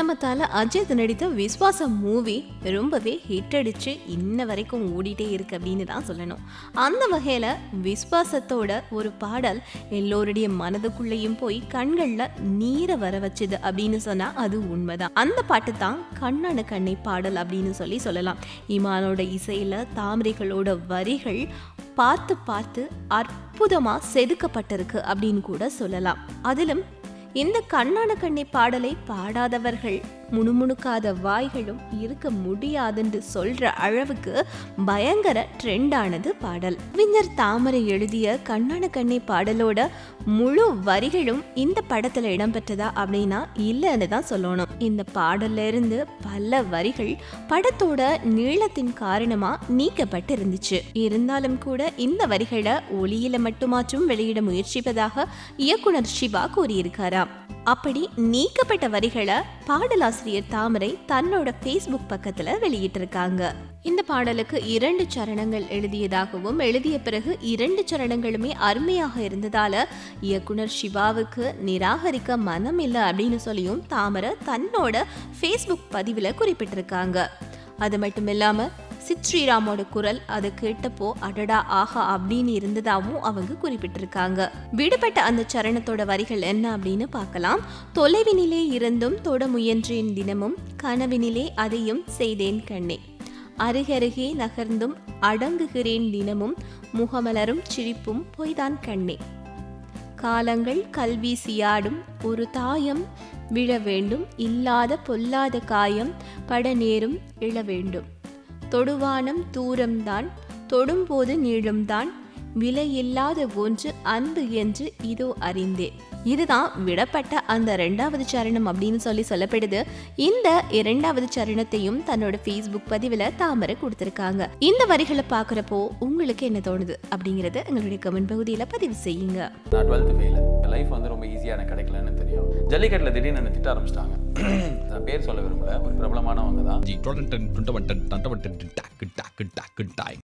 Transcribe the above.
நம்ம தல அஜித் நடித்த விஸ்வாசம் மூவி ரொம்பவே ஹிட் அடிச்சு இன்ன வரைக்கும் ஓடிட்டே இருக்கு அப்படின்னு தான் சொல்லணும் அந்த வகையில விஸ்வாசத்தோட ஒரு பாடல் எல்லோருடைய மனதுக்குள்ளேயும் போய் கண்கள்ல நீரை வர வச்சுது அப்படின்னு சொன்னா அது உண்மைதான் அந்த பாட்டு தான் கண்ணான கண்ணை பாடல் அப்படின்னு சொல்லி சொல்லலாம் இமானோட இசையில தாமரைகளோட வரிகள் பார்த்து பார்த்து அற்புதமா செதுக்கப்பட்டிருக்கு அப்படின்னு கூட சொல்லலாம் அதிலும் இந்த கண்ணான கண்ணை பாடலை பாடாதவர்கள் முணுமுணுக்காத வாய்களும் இருக்க முடியாதுன்னு சொல்ற அளவுக்கு பயங்கர ட்ரெண்டானது பாடல் கவிஞர் தாமரை எழுதிய கண்ணான கண்ணை பாடலோட முழு வரிகளும் இந்த படத்துல இடம்பெற்றதா அப்படின்னா இல்லைன்னு தான் சொல்லணும் இந்த பாடல்ல இருந்து பல வரிகள் படத்தோட நீளத்தின் காரணமா நீக்கப்பட்டு இருந்துச்சு இருந்தாலும் கூட இந்த வரிகளை ஒளியில மட்டுமாச்சும் வெளியிட முயற்சிப்பதாக இயக்குனர் சிவா கூறியிருக்காராம் அப்படி நீக்கப்பட்ட வரிகளை பாடலாசிரியர் தாமரை தன்னோட ஃபேஸ்புக் பக்கத்துல வெளியிட்டிருக்காங்க இந்த பாடலுக்கு இரண்டு சரணங்கள் எழுதியதாகவும் எழுதிய பிறகு இரண்டு சரணங்களுமே அருமையாக இருந்ததால இயக்குனர் சிவாவுக்கு நிராகரிக்க மனம் இல்லை அப்படின்னு சொல்லியும் தாமரை தன்னோட ஃபேஸ்புக் பதிவில் குறிப்பிட்டிருக்காங்க அது மட்டும் இல்லாம சித் ஸ்ரீராமோட குரல் அதை கேட்டப்போ அடடா ஆஹா அப்படின்னு இருந்ததாகவும் அவங்க குறிப்பிட்டிருக்காங்க விடுபட்ட அந்த சரணத்தோட வரிகள் என்ன அப்படின்னு பார்க்கலாம் தொலைவினிலே இருந்தும் தொட முயன்றேன் தினமும் கனவினிலே அதையும் செய்தேன் கண்ணே அருகருகே நகர்ந்தும் அடங்குகிறேன் தினமும் முகமலரும் சிரிப்பும் பொய்தான் கண்ணே காலங்கள் கல்வி சியாடும் ஒரு தாயம் விழ வேண்டும் இல்லாத பொல்லாத காயம் பட நேரும் இழ வேண்டும் தொடுவானம் தூரம்தான் தொடும்போது நீளம்தான் விலையில்லாத ஒன்று அன்பு என்று இதோ அறிந்தேன் இதுதான் விடப்பட்ட அந்த ரெண்டாவது சரணம் அப்படின்னு சொல்லி சொல்லப்படுது இந்த இரண்டாவது சரணத்தையும் தன்னோட ஃபேஸ்புக் பதிவில் தாமரை கொடுத்துருக்காங்க இந்த வரிகளை பார்க்குறப்போ உங்களுக்கு என்ன தோணுது அப்படிங்கறத எங்களுடைய கமெண்ட் பகுதியில் பதிவு செய்யுங்க நான் டுவெல்த்து ஃபெயில் லைஃப் வந்து ரொம்ப ஈஸியாக எனக்கு கிடைக்கலன்னு தெரியும் ஜல்லிக்கட்டில் திடீர்னு என்னை திட்ட ஆரம்பிச்சிட்டாங்க நான் பேர் சொல்ல விரும்பல ஒரு பிரபலமானவங்க தான் ஜி டொடன் டன் டுண்டவன் டன் டண்டவன் டன் டாக்கு டாக்கு டாக்கு டாய்